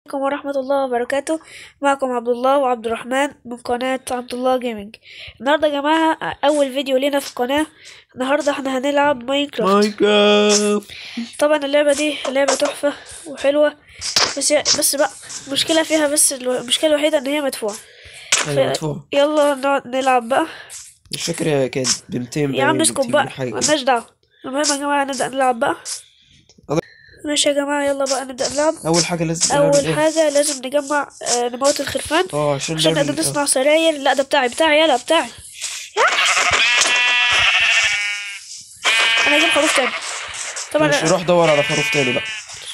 عليكم ورحمة الله وبركاته معكم عبد الله وعبد الرحمن من قناة عبد الله جيمنج النهاردة يا جماعة أول فيديو لينا في القناة النهاردة احنا هنلعب ماينكرافت ماينكرافت طبعا اللعبة دي لعبة تحفة وحلوة بس بس بقى المشكلة فيها بس الو- المشكلة الوحيدة إن هي مدفوعة ايوه مدفوع يلا نقعد نلعب بقى مش فاكر هي كانت ب 200 يا عم باين، اسكت 200 بقى حاجة كده. ملناش دعوة المهم يا جماعة نبدأ نلعب بقى أض- ماشي يا جماعة يلا بقى نبدأ نلعب أول حاجة لازم نعمل أول إيه؟ حاجة لازم نجمع آه، نموت الخرفان اه عشان عشان نعمل نقدر نصنع سراير لا ده بتاعي بتاعي يلا بتاعي انا اجيب خروف تاني طبعا مش روح دور على خروف تاني بقى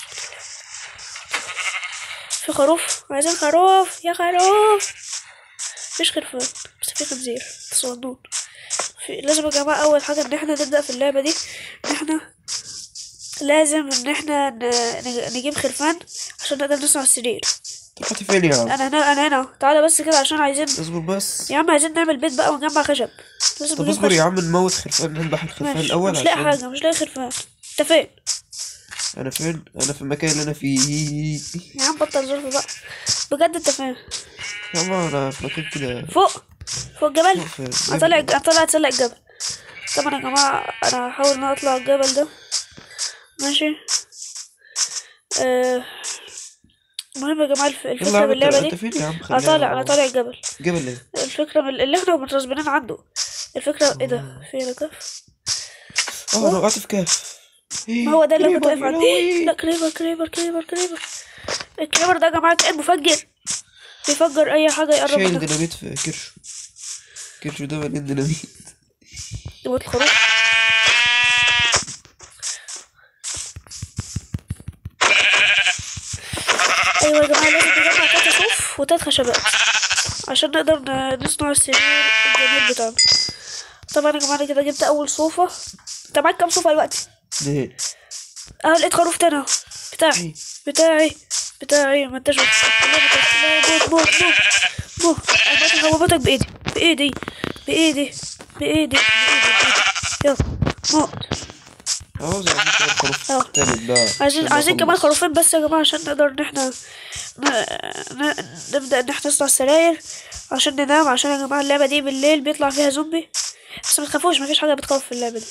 في خروف عايزين خروف يا خروف مفيش خرفان بس في خنزير صغنون في لازم يا جماعة أول حاجة إن احنا نبدأ في اللعبة دي إن احنا لازم إن احنا ن- نج- نجيب خرفان عشان نقدر نصنع السرير طب هاتي فين يا عم أنا هنا أنا هنا تعالى بس كده عشان عايزين اصبر بس يا عم عايزين نعمل بيت بقى ونجمع خشب لازم طب نجيب اصبر يا خشب عم نموت خرفان نذبح الخرفان ماشي الأول مش لاقي عشان حاجة مش لاقي خرفان انت فين؟ أنا فين؟ أنا في المكان اللي أنا فيه يا عم بطل ظرف بقى بجد انت فين؟ يا عم أنا في مكان كده فوق فوق الجبل فوق في انا طالع انا طالع اتسلق الجبل طبعا يا جماعة انا هحاول ان أنا اطلع الجبل ده ماشي آه، المهم يا جماعة الف- يلا يا الفكرة عم باللعبة أنت دي أنت فين يا عم انا خلينا طالع انا طالع الجبل جبل إيه؟ الفكرة من اللي احنا مترسبنين عنده الفكرة ايه ده في هنا كهف اه أنا وقعت في كهف ما هو ده اللي كنت كريبر، واقف يا عنده لهوي. لا كريبر كريبر كريبر كريبر الكريبر ده يا جماعة كائن مفجر بيفجر اي حاجة يقرب شايل منها ديناميت في كرشه كرشه ده مليان ديناميت يموت الخروف ايوه يا جماعه لازم نجمع تلات صوف وتلات خشبات عشان نقدر ن- نصنع السرير الجميل بتاعنا طبعا يا جماعه انا كده جبت اول صوفه انت معاك كام صوفه دلوقتي ليه؟ اه لقيت خروف تاني اهو بتاعي بتاعي بتاعي ما انتش موت موت موت موت موت هموتك بايدي بايدي بايدي بايدي بايدي يلا موت اه زي ما كده الخروف اه. التالت ده عايزين عشان عايزين كمان نخلص. خروفين بس يا جماعة عشان نقدر ان احنا ن... ن... نبدأ ان احنا نصنع سراير عشان ننام عشان يا جماعة اللعبة دي بالليل بيطلع فيها زومبي بس ما تخافوش مفيش حاجة بتخوف في اللعبة دي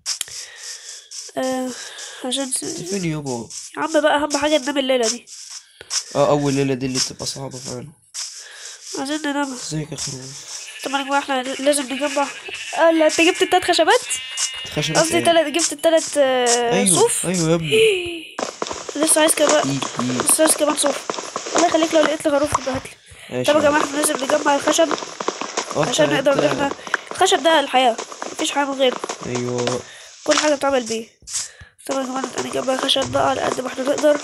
آه عشان فين يابا؟ يا عم بقى اهم حاجة ننام الليلة دي اه أول ليلة دي اللي بتبقى صعبة فعلا عايزين ننام ازيك يا خروف؟ طبعا يا جماعة احنا لازم نجمع آه لا انت جبت التلات خشبات خشبة قصدي ايه؟ تلات جبت التلات آه أيوه صوف أيوه يا ابني لسه عايز كمان إيه إيه لسه عايز كمان صوف الله يخليك لو لقيت لي خروف يبقى هاتلي ماشي طب يا جماعة احنا لازم نجمع الخشب آه، عشان أنت- نقدر ان أنت- احنا الخشب ده الحياة مفيش حاجة من غيره أيوه كل حاجة بتعمل بيه طبعا كمان نجمع الخشب بقى على قد ما احنا نقدر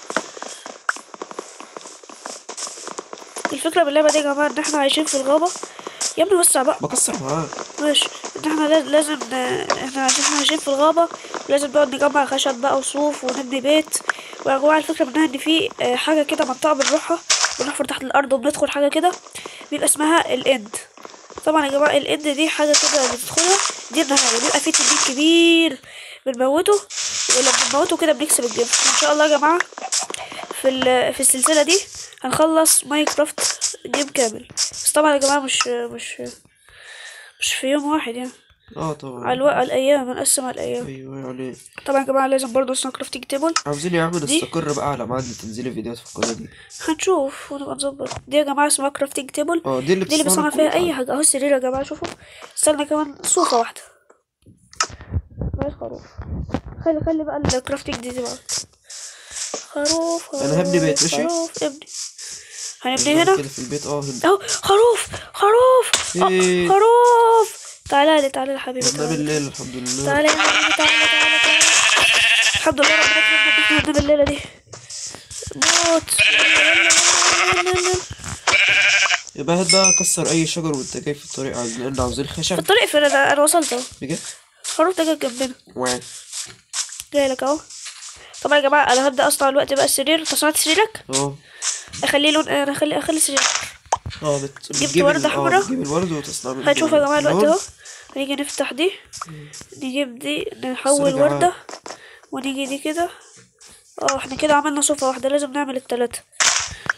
الفكرة باللعبة دي يا جماعة ان احنا عايشين في الغابة يا ابني وسع بقى بكسر معاه ماشي ان احنا لاز- لازم ن- احنا عشان احنا عايشين في الغابة لازم نقعد نجمع خشب بقى وصوف ونبني بيت ويا جماعة الفكرة منها ان في آه، حاجة كده منطقة بنروحها بنحفر تحت الأرض وبندخل حاجة كده بيبقى اسمها الإند طبعا يا جماعة الإند دي حاجة كده بندخلها دي النهاية بيبقى في تنين كبير بنموته ولما بنموته كده بنكسب الجيم ان شاء الله يا جماعة في ال- في السلسلة دي هنخلص ماينكرافت جيم كامل بس طبعا يا جماعة مش مش مش في يوم واحد يعني اه طبعا على الوقت على الأيام هنقسم على الأيام أيوه يعني طبعا يا جماعة لازم برضه نصنع كرافتنج تيبل عاوزين يا عم دي؟ نستقر بقى على ميعاد تنزيل فيديوهات في القناة دي هنشوف ونبقى نظبط دي يا جماعة اسمها كرافتنج تيبل اه دي اللي دي اللي بتصنع بصنع فيها كل أي حاجة. حاجة أهو السرير يا جماعة شوفوا استنى كمان صوفة واحدة عايز خروف خلي خلي بقى الكرافتنج دي دي بقى خروف خروف أنا هبني بيت، ماشي؟ خروف ابني هنبني نعمل هنا كده في البيت اه هنا اهو خروف خروف آه، إيه. خروف تعالى لي تعالى لي حبيبي ننام تعالى الليل الحمد لله تعالى يا حبيبي تعالى تعالى تعالى الحمد لله ربنا كرمنا ان احنا ننام الليلة دي موت يلا، يلا، يلا، يلا. يبقى هات بقى كسر أي شجر وأنت جاي في الطريق عايزين لأن عاوزين في خشب الطريق فين انا انا وصلت اهو بجد الخروف ده جه جنبنا واعي جاي لك اهو طبعا يا جماعه انا هبدا اصنع الوقت بقى السرير انت صنعت سريرك اه اخليه لون انا اخلي اخلي سرير اه بت... جبت بتجيب وردة ال- حمرا؟ اه بتجيب الورد وتصنع منه هنشوف يا جماعه الوقت لون. اهو هنيجي نفتح دي نجيب دي نحول جماعة. ورده ونيجي دي كده اه احنا كده عملنا صوفه واحده لازم نعمل التلاته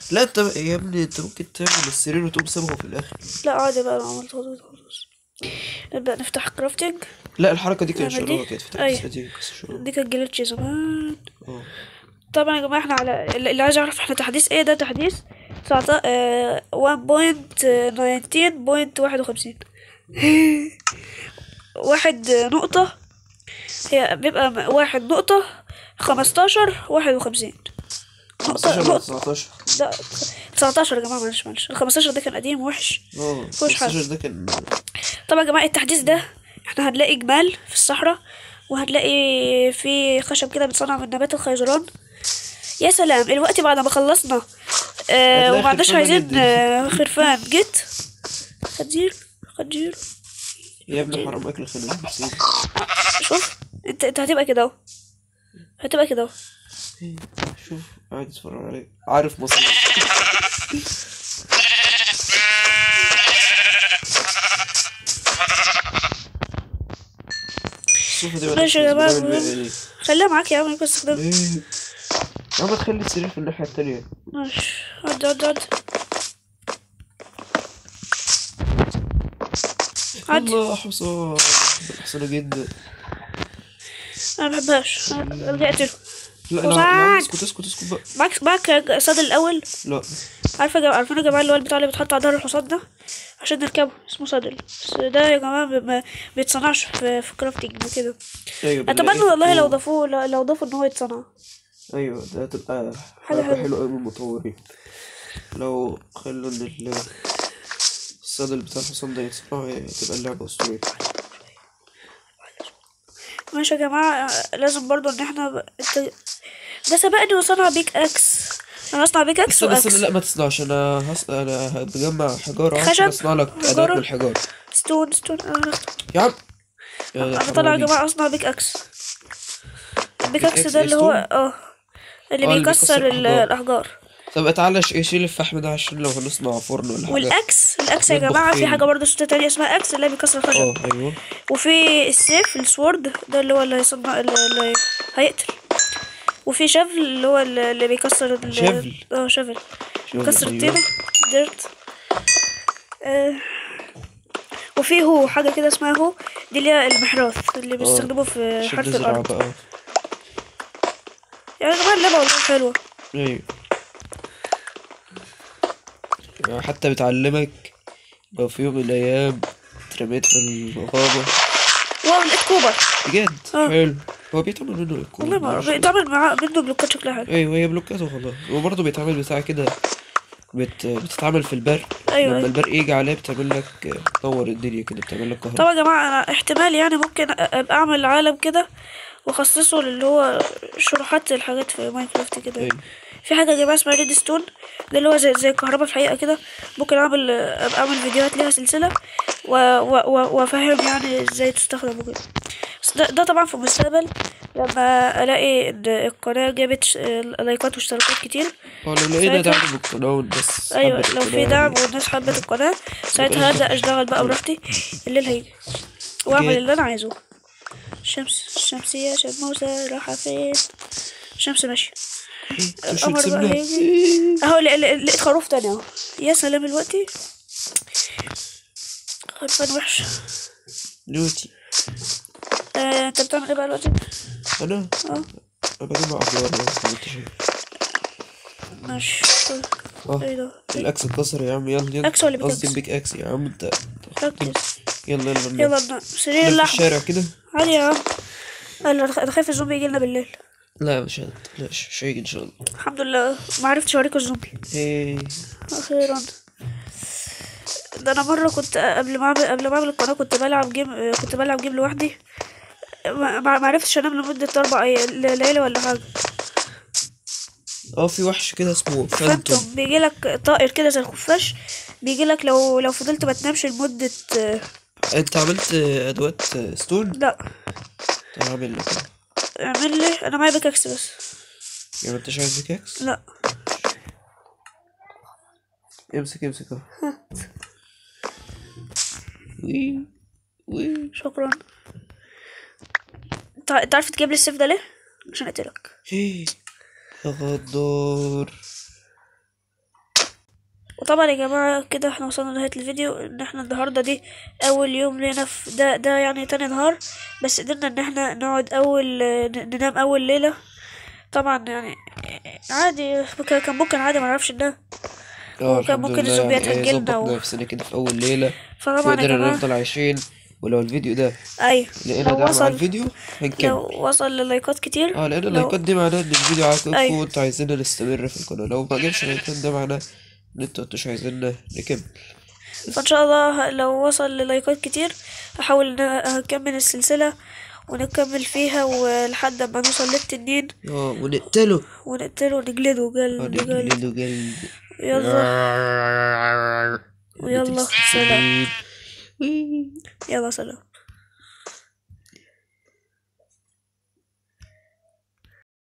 لا انت يا ابني انت ممكن تعمل السرير وتقوم سابه في الاخر لا عادي بقى انا عملت خلاص خلاص نبدأ نفتح كرافتنج لا الحركه دي كانت نعمل دي؟ شغاله كانت في أيوة. تحديثات دي بس شغالة. دي كانت جلتش زمان اه طبعا يا جماعة احنا على اللي اللي عايز يعرف احنا تحديث ايه ده تحديث 19 اه 1.19.51 واحد نقطة هي بيبقى م- واحد نقطة خمستاشر واحد وخمسين نقطة 15 ولا نقطة 19 لا 19 يا جماعة معلش معلش ال 15 ده كان قديم وحش اه مفيهوش حاجة. 15 ده كان طبعا يا جماعة التحديث ده احنا هنلاقي جمال في الصحراء وهنلاقي في خشب كده بيتصنع من نبات الخيزران يا سلام الوقت بعد ما خلصنا آه هتلاقي وما عندناش خرفانة عايزين جدا. آه خرفان جيت خنزير خنزير يا ابني حرام اكل الخنازير بسيط شوف انت انت هتبقى كده اهو هتبقى كده اهو شوف قاعد يتفرج عليك عارف مصر شوف دي ماشي يا جماعة، بنعمل بيها ايه خليها معاك يا عم يمكن استخدام ايه يا عم تخلي السرير في الناحية التانية ماشي عد عد عد عد الله حصان حصانة جدا انا مبحبهاش انا رجعت له لا لا لا حصان. اسكت اسكت اسكت بقى معاك معاك صدر الاول لا عارفه يا جماعه عارفين يا جماعه اللي هو البتاع اللي بيتحط على ظهر الحصان ده عشان نركبه اسمه صدل بس ده يا جماعه ب- ما بيتصنعش في في كرافتنج وكده ايوه اتمنى بنلاقيه والله لو فوق. ضافوه لو لو ضافوا ان هو يتصنع ايوه ده هتبقى حاجة حاجة حلوة. حلوة أوي من المطورين لو خلوا ان ال- الصدى بتاع الحصان ده يتصنع هي- هتبقى اللعبة أسطورية ماشي يا جماعه لازم برضو ان احنا ب... انت- ده سبقني وصنع بيك اكس انا اصنع بيك اكس بس بس واكس لا ما تصنعش انا هص... انا هتجمع حجارة خشب؟ عشان اصنع لك ادوات حجارة؟ من الحجارة ستون ستون انا هختار. يا عم يا انا حرام طالع يا عليك. جماعه اصنع بيك اكس بيك بيك اكس أكس ده إيه، اللي هو ستون؟ اه اللي آه، اللي بيكسر بيكسر ال- أحجار. الاحجار طب تعالى ش- شيل الفحم ده عشان لو هنصنع فرن ولا حاجة والاكس الاكس يا نطبخ جماعه في فين؟ حاجه برضه ستة تانية اسمها اكس اللي هي بيكسر الخشب اه ايوه وفي السيف السورد ده اللي هو اللي هيصنع اللي اللي هيقتل وفي شفل اللي هو اللي اللي بيكسر ال- شفل؟ اه شفل شفل، بيكسر أيوة. الطينة ديرت آه. وفي هو حاجة كده اسمها هو دي اللي هي المحراث اللي بيستخدموه في عشان حرث تزرع الأرض بقى يعني يا جماعة اللعبة والله حلوة ايوه يعني حتى بتعلمك لو في يوم من الايام اترميت في الغابة واو لقيت كوبر بجد آه. حلو هو بيتعمل منه الكون والله ما معرفش. بيتعمل معاه منه بلوكات شكلها حلو ايوه هي بلوكات وخلاص وبرضه بيتعمل بتاع كده بت... بتتعمل في البرق أيوة، لما أيوة. البرق يجي عليه بتعمل لك تنور الدنيا كده بتعمل لك كهرباء طبعا يا جماعة أنا احتمال يعني ممكن أ- أبقى أعمل عالم كده وأخصصه للي هو شروحات الحاجات في ماينكرافت كده أيوة. في حاجة يا جماعة اسمها ريد ستون ده اللي هو زي زي الكهرباء في الحقيقة كده ممكن أعمل أبقى أعمل فيديوهات ليها سلسلة و- و- و- وأفهم يعني ازاي تستخدم وكده بس ده, ده طبعا في المستقبل لما ألاقي إن القناة جابت ش- لايكات واشتراكات كتير هو لو لقينا ساعتها- دعم بالقناة والناس ايوه حبت لو في القناة دعم يعني. والناس حبت القناه ساعتها هبدا اشتغل بقى براحتي الليل هيجي واعمل جيت. اللي انا عايزه الشمس الشمسيه شموسه رايحه فين الشمس ماشيه مش القمر بقى هتسيبنا هيجي اهو ل- ل- لقيت خروف تاني اهو يا سلام دلوقتي خرفان وحش نوتي آه، انت بتعمل ايه بقى دلوقتي انا اه انا بجمع ادوار يعني زي ما انت شايف ماشي طيب. اه ايه ده الاكس اتكسر يا عم يلا يلا أكس ولا بيك قصدي أكس؟ بيك اكس يا عم انت ركز يلا يلا ننام. يلا ننام. سرير ننام في اللحم الشارع كده عادي يا عم انا أنا خايف الزومبي يجي لنا بالليل لا مش هت- لا مش مش هيجي ان شاء الله الحمد لله ما عرفتش اوريكم الزومبي ايه اخيرا ده انا مره كنت قبل ما اعمل قبل ما اعمل القناه كنت بلعب جيم كنت بلعب جيم لوحدي ما ما ما عرفتش انام لمده اربع أي- ليله ولا حاجه اه في وحش كده اسمه فانتوم فانتوم بيجي لك طائر كده زي الخفاش بيجي لك لو لو فضلت ما تنامش لمده آه، انت عملت ادوات ستون لا طب اعمل لك اعمل لي انا معايا بيكاكس بس يعني انت مش عايز بيكاكس لا امسك امسك اهو وي وي شكرا انت انت عارف تجيب لي السيف ده ليه عشان اقتلك إيه، يا غدار وطبعا يا جماعة كده احنا وصلنا لنهاية الفيديو ان احنا النهاردة دي اول يوم لينا في ده ده يعني تاني نهار بس قدرنا ان احنا نقعد اول ن- ننام اول ليلة طبعا يعني عادي كان كان ممكن عادي ما نعرفش ننام اه وكان الحمد ممكن لله الزومبيات يعني ايه هتجيلنا ظبطنا و- نفسنا كده في اول ليلة فطبعا يا وقدرنا جماعة نفضل عايشين ولو الفيديو ده ايوه لقينا لو دعم على وصل الفيديو هنكمل لو وصل للايكات كتير اه لان لو اللايكات دي معناه ان الفيديو عاجبكم أيوة. وانتوا عايزيننا نستمر في القناة لو ما جالش لايكات ده معناه ان انتوا مش عايزيننا نكمل فان شاء الله لو وصل للايكات كتير هحاول ان أنا اكمل السلسلة ونكمل فيها ولحد ما نوصل للتنين اه ونقتله ونقتله ونجلده قلب قلب ونجلده قلب يلا ويلا سلام وي. يلا سلام